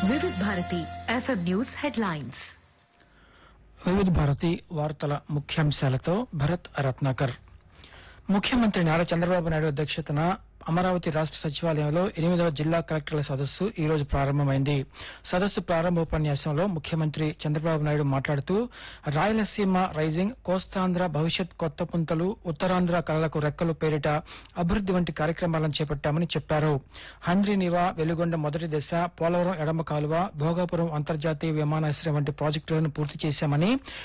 వివిధ Bharati FM news headlines వివిధ భారతి వార్తల ముఖ్యాంశాలతో భరత్ రత్నాకర్ ముఖ్యమంత్రి నారా చంద్రబాబు నాయుడు అధ్యక్షతన అమరావతి రాష్ట సచివాలయంలో ఎనిమిదవ జిల్లా కలెక్టర్ల సదస్సు ఈ రోజు ప్రారంభమైంది సదస్సు ప్రారంభోపన్యాసంలో ముఖ్యమంత్రి చంద్రబాబు నాయుడు మాట్లాడుతూ రాయలసీమ రైజింగ్ కోస్తాంధ్ర భవిష్యత్ కొత్త పుంతలు ఉత్తరాంధ్ర కళలకు రెక్కలు పేరిట అభివృద్ది వంటి కార్యక్రమాలను చేపట్టామని చెప్పారు హంద్రీనివా వెలుగొండ మొదటి దశ పోలవరం ఎడమ కాలువ భోగాపురం అంతర్జాతీయ విమానాశ్రయం వంటి ప్రాజెక్టులను పూర్తి చేశామని